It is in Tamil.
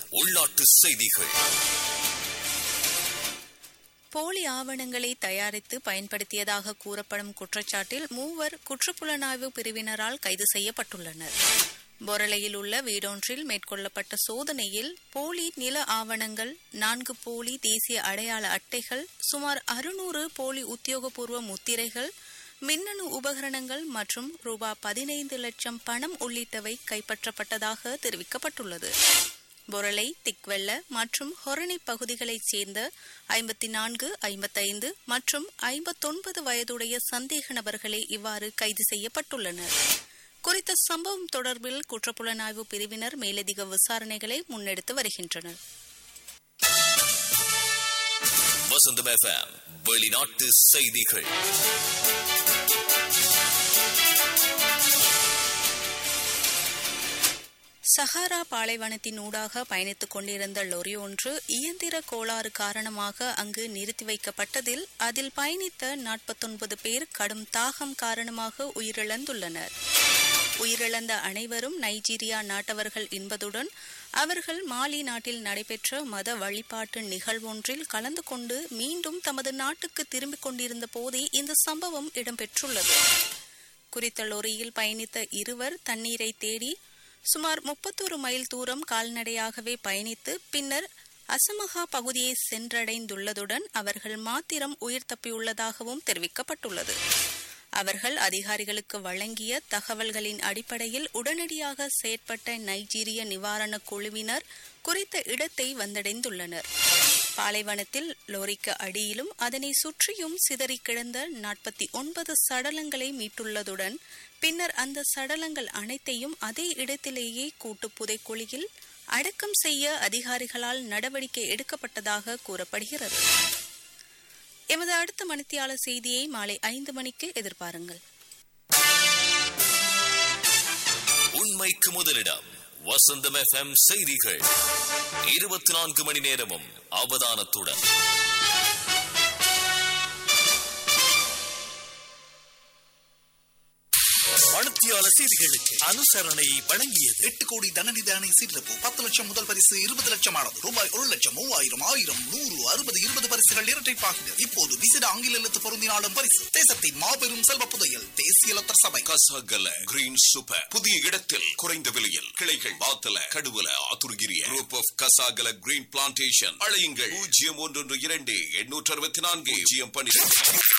உள்நாட்டு செய்திகள் போலி ஆவணங்களை தயாரித்து பயன்படுத்தியதாக கூறப்படும் குற்றச்சாட்டில் மூவர் குற்றப்புலனாய்வு பிரிவினரால் கைது செய்யப்பட்டுள்ளனர் பொரளையில் உள்ள வீடொன்றில் மேற்கொள்ளப்பட்ட சோதனையில் போலி நில ஆவணங்கள் நான்கு போலி தேசிய அடையாள அட்டைகள் சுமார் அறுநூறு போலி உத்தியோகபூர்வ முத்திரைகள் மின்னணு உபகரணங்கள் மற்றும் ரூபாய் பதினைந்து லட்சம் பணம் உள்ளிட்டவை கைப்பற்றப்பட்டதாக தெரிவிக்கப்பட்டுள்ளது பொரளை திக்வெல்ல மற்றும் ஹொரணி பகுதிகளைச் சேர்ந்த ஐம்பத்தி நான்கு ஐம்பத்தைந்து மற்றும் ஐம்பத்தொன்பது வயதுடைய சந்தேக நபர்களே இவ்வாறு கைது செய்யப்பட்டுள்ளனர் குறித்த சம்பவம் தொடர்பில் குற்றப்புலனாய்வு பிரிவினர் மேலதிக விசாரணைகளை முன்னெடுத்து வருகின்றனர் வசந்தம் எஃப்எம் வெளிநாட்டு செய்திகள் சஹாரா பாலைவனத்தின் ஊடாக பயணித்துக் கொண்டிருந்த லொரி ஒன்று இயந்திர கோளாறு காரணமாக அங்கு நிறுத்தி வைக்கப்பட்டதில் அதில் பயணித்த நாற்பத்தொன்பது பேர் கடும் தாகம் காரணமாக உயிரிழந்துள்ளனர் உயிரிழந்த அனைவரும் நைஜீரியா நாட்டவர்கள் என்பதுடன் அவர்கள் மாலி நாட்டில் நடைபெற்ற மத வழிபாட்டு நிகழ்வொன்றில் கலந்து கொண்டு மீண்டும் தமது நாட்டுக்கு திரும்பிக் கொண்டிருந்த போதே இந்த சம்பவம் இடம்பெற்றுள்ளது குறித்த லொரியில் பயணித்த இருவர் தண்ணீரை தேடி சுமார் முப்பத்தொரு மைல் தூரம் கால்நடையாகவே பயணித்து பின்னர் அசமகா பகுதியை சென்றடைந்துள்ளதுடன் அவர்கள் மாத்திரம் உயிர் தப்பியுள்ளதாகவும் தெரிவிக்கப்பட்டுள்ளது அவர்கள் அதிகாரிகளுக்கு வழங்கிய தகவல்களின் அடிப்படையில் உடனடியாக செயற்பட்ட நைஜீரிய நிவாரண குழுவினர் குறித்த இடத்தை வந்தடைந்துள்ளனர் பாலைவனத்தில் லோரிக்கு அடியிலும் அதனை சுற்றியும் சிதறி கிடந்த நாற்பத்தி ஒன்பது சடலங்களை மீட்டுள்ளதுடன் பின்னர் அந்த சடலங்கள் அனைத்தையும் அதே இடத்திலேயே கூட்டு புதைக்குழியில் அடக்கம் செய்ய அதிகாரிகளால் நடவடிக்கை எடுக்கப்பட்டதாக கூறப்படுகிறது எமது அடுத்த மணித்தியாளர் செய்தியை மாலை ஐந்து மணிக்கு எதிர்பாருங்கள் உண்மைக்கு முதலிடம் வசந்தம் எஃப்எம் செய்திகள் இருபத்தி நான்கு மணி நேரமும் அவதானத்துடன் மணத்தியால செய்திகளுக்கு அனுசரணை வழங்கியது எட்டு கோடி தனநிதானை சீட்டிழப்பு பத்து லட்சம் முதல் பரிசு இருபது லட்சம் ஆனது ரூபாய் ஒரு லட்சம் மூவாயிரம் ஆயிரம் நூறு அறுபது இருபது பரிசுகள் இரட்டைப்பாகின இப்போது விசிட ஆங்கில எழுத்து பொருந்தினாலும் பரிசு தேசத்தின் மாபெரும் செல்வ புதையல் தேசிய லத்தர் சபை கசகல கிரீன் சூப்பர் புதிய இடத்தில் குறைந்த விலையில் கிளைகள் Wattala Kaduwela Athurugiriya group of Kasagala green plantation அழையுங்கள் பூஜ்ஜியம் ஒன்று இரண்டு எண்ணூற்று அறுபத்தி நான்கு பூஜ்ஜியம் பன்னிரண்டு